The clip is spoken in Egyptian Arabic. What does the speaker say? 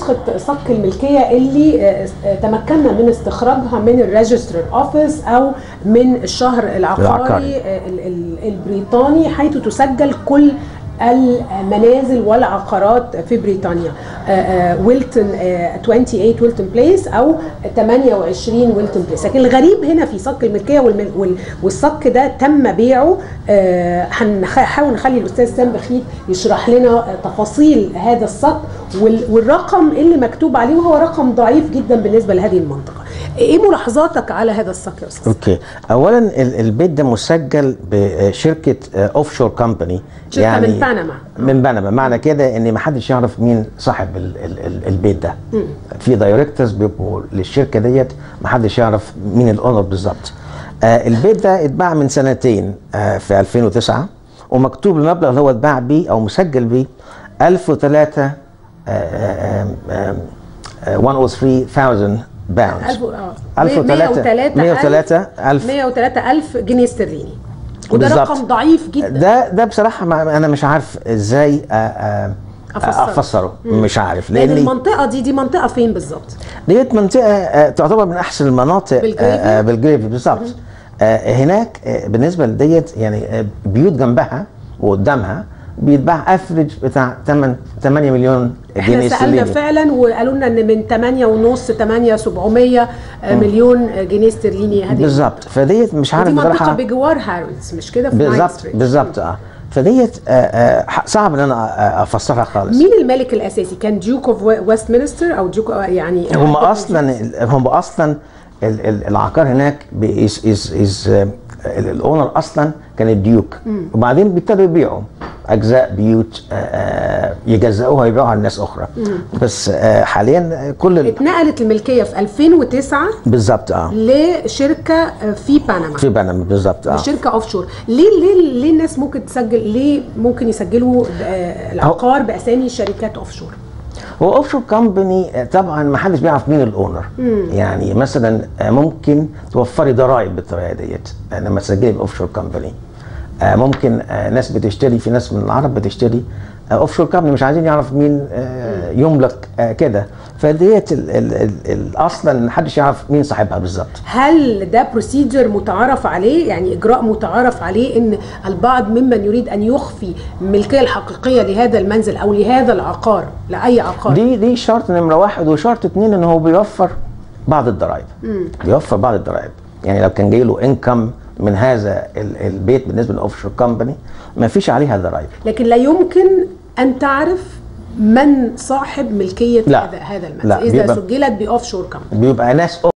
نسخه صك الملكيه اللي آه، آه، تمكنا من استخراجها من الريجستر اوفيس او من الشهر العقاري العقاري. آه، ال- ال- البريطاني حيث تسجل كل المنازل والعقارات في بريطانيا آه، آه، ويلتون آه، 28 ويلتون بليس او 28 ويلتون بليس لكن الغريب هنا في صك الملكيه والمل- وال- والصك ده تم بيعه آه، هنحاول نخلي الاستاذ سام بخيت يشرح لنا آه، تفاصيل هذا الصك وال- والرقم اللي مكتوب عليه وهو رقم ضعيف جدا بالنسبه لهذه المنطقه ايه ملاحظاتك على هذا الصك يا استاذ اوكي اولا ال- البيت ده مسجل بشركه اوف شور كومباني شركة من بنما. من بنما معنى كده ان ما حدش يعرف مين صاحب ال ال ال البيت ده في دايركتورز بيبقوا للشركه ديت ما حدش يعرف مين الاونر بالظبط آه البيت ده اتباع من سنتين آه في 2009 ومكتوب المبلغ اللي هو اتباع بيه او مسجل بيه 1003 آه آه آه 103000 باوندز 1003 103 ألف 103 ألف جنيه استرليني وده بالظبط. رقم ضعيف جدا ده ده بصراحه ما انا مش عارف ازاي آه، آه، أفسره. افسره مش عارف لان لان المنطقه دي دي منطقه فين بالظبط ديت منطقه آه، تعتبر من احسن المناطق بالجريفي؟ آه، آه، بالجريفي بالظبط آه، هناك آه، بالنسبه لديت يعني آه، بيوت جنبها وقدامها بيتباع افريج بتاع 8 8 مليون احنا جنيه سالنا استرليني فعلا وقالوا لنا ان من 8 ونص 8 700 مليون جنيه استرليني هذه بالظبط فديت مش عارف دي منطقه بصراحه بجوار هارولدز مش كده في نايت بالظبط ستريت. بالظبط اه فديت آه، آه، صعب ان انا آه، افسرها خالص مين الملك الاساسي كان ديوك اوف ويست مينستر او ديوك يعني هم اصلا هم اصلا ال- ال- العقار هناك از از از الاونر اصلا كان الديوك وبعدين بيبتدوا يبيعوا اجزاء بيوت آه، آه، يجزئوها يبيعوها لناس اخرى بس آه، حاليا كل ال- اتنقلت الملكيه في 2009 بالظبط اه لشركه في بنما في بنما بالظبط اه شركه اوف شور ليه ليه ليه الناس ممكن تسجل ليه ممكن يسجلوا آه، العقار باسامي شركات اوف شور هو اوف شور كومباني طبعا ما حدش بيعرف مين الاونر يعني مثلا آه، ممكن توفري ضرائب بالطريقه ديت آه، لما تسجلي باوف شور كومباني ممكن آه، ناس بتشتري في ناس من العرب بتشتري اوف شور كومباني مش عايزين يعرف مين آه، يملك آه، كده فديت ال- ال- ال- ال- اصلا ما حدش يعرف مين صاحبها بالظبط هل ده بروسيجر متعارف عليه يعني اجراء متعارف عليه ان البعض ممن يريد ان يخفي الملكيه الحقيقيه لهذا المنزل او لهذا العقار لاي عقار دي دي شرط نمره واحد وشرط اتنين ان هو بيوفر بعض الضرائب بيوفر بعض الضرائب يعني لو كان جاي له انكم من هذا ال- البيت بالنسبه للاوف شور كومباني ما فيش عليها ضرائب لكن لا يمكن ان تعرف من صاحب ملكيه لا. هذا هذا لا، المنزل اذا بيبقى- سجلت باوف شور كمباني بيبقى ناس